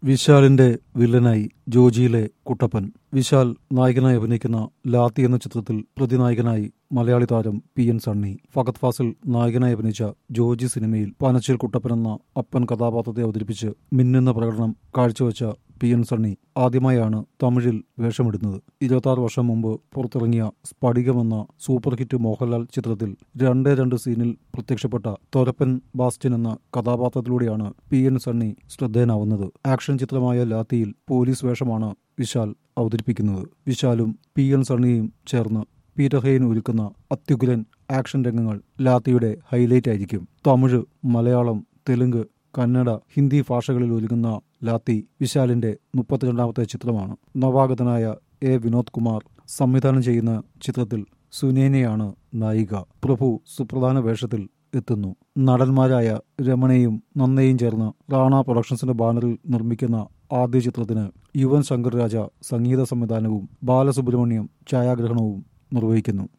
വിശാലിന്റെ വില്ലനായി ജോജിയിലെ കുട്ടപ്പൻ വിശാൽ നായകനായി അഭിനയിക്കുന്ന ലാത്തി എന്ന ചിത്രത്തിൽ പ്രതിനായകനായി മലയാളി താരം പി എൻ സണ്ണി ഫഗത് ഫാസിൽ നായകനായി അഭിനയിച്ച ജോജി സിനിമയിൽ പാനച്ചേൽ കുട്ടപ്പൻ എന്ന അപ്പൻ കഥാപാത്രത്തെ അവതരിപ്പിച്ച് മിന്നുന്ന പ്രകടനം കാഴ്ചവെച്ച പി എൻ സണ്ണി ആദ്യമായാണ് തമിഴിൽ വേഷമിടുന്നത് ഇരുപത്തി വർഷം മുമ്പ് പുറത്തിറങ്ങിയ സ്ഫടികം എന്ന സൂപ്പർ ഹിറ്റ് മോഹൻലാൽ ചിത്രത്തിൽ രണ്ടേ രണ്ട് സീനിൽ പ്രത്യക്ഷപ്പെട്ട തൊരപ്പൻ ബാസ്റ്റിൻ എന്ന കഥാപാത്രത്തിലൂടെയാണ് പി എൻ സണ്ണി ശ്രദ്ധേയനാവുന്നത് ആക്ഷൻ ചിത്രമായ ലാത്തിയിൽ പോലീസ് വേഷമാണ് വിശാൽ അവതരിപ്പിക്കുന്നത് വിശാലും പി എൻ സണ്ണിയും ചേർന്ന് പീറ്റർ ഹെയ്ൻ ഒരുക്കുന്ന അത്യുഗ്രൻ ആക്ഷൻ രംഗങ്ങൾ ലാത്തിയുടെ ഹൈലൈറ്റ് ആയിരിക്കും തമിഴ് മലയാളം തെലുങ്ക് കന്നഡ ഹിന്ദി ഭാഷകളിൽ ഒരുങ്ങുന്ന ലാത്തി വിശാലിന്റെ മുപ്പത്തിരണ്ടാമത്തെ ചിത്രമാണ് നവാഗതനായ എ വിനോദ് കുമാർ സംവിധാനം ചെയ്യുന്ന ചിത്രത്തിൽ സുനേനയാണ് നായിക പ്രഭു സുപ്രധാന വേഷത്തിൽ എത്തുന്നു നടന്മാരായ രമണയും നന്നയും ചേർന്ന് റാണ പ്രൊഡക്ഷൻസിന്റെ ബാനറിൽ നിർമ്മിക്കുന്ന ആദ്യ ചിത്രത്തിന് യുവൻ ശങ്കർ രാജ സംഗീത സംവിധാനവും ബാലസുബ്രഹ്മണ്യം ഛായാഗ്രഹണവും നിർവഹിക്കുന്നു